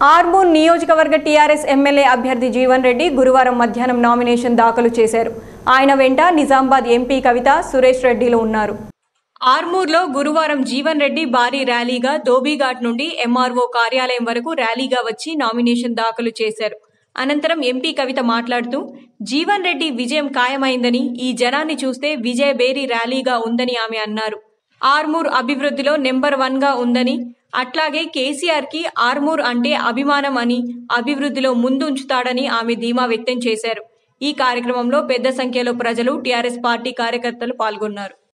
ఆర్మూర్ నియోజకవర్గ TRS MLA అభ్యర్థి జీవన్ రెడ్డి గురువారం మధ్యాహ్నం నామినేషన్ దాఖలు చేశారు ఆయన వెంట నిజామాబాద్ ఎంపీ కవిత సురేష్ రెడ్డిలు ఉన్నారు ఆర్మూర్లో గురువారం జీవన్ రెడ్డి భారీ ర్యాలీగా ధోబీఘాట్ నుండి ఎంఆర్ఓ కార్యాలయం వరకు ర్యాలీగా వచ్చి నామినేషన్ దాఖలు చేశారు అనంతరం ఎంపీ కవిత మాట్లాడుతూ జీవన్ రెడ్డి విజయం ఖాయమైందని ఈ జనాన్ని చూస్తే విజయ బేరీ ర్యాలీగా ఉందని ఆమె అన్నారు ఆర్మూర్ అభివృద్ధిలో నెంబర్ వన్ గా ఉందని అట్లాగే కేసీఆర్ కి ఆర్మూర్ అంటే అభిమానం అని అభివృద్ధిలో ముందుంచుతాడని ఆమె ధీమా వ్యక్తం చేశారు ఈ కార్యక్రమంలో పెద్ద సంఖ్యలో ప్రజలు టీఆర్ఎస్ పార్టీ కార్యకర్తలు పాల్గొన్నారు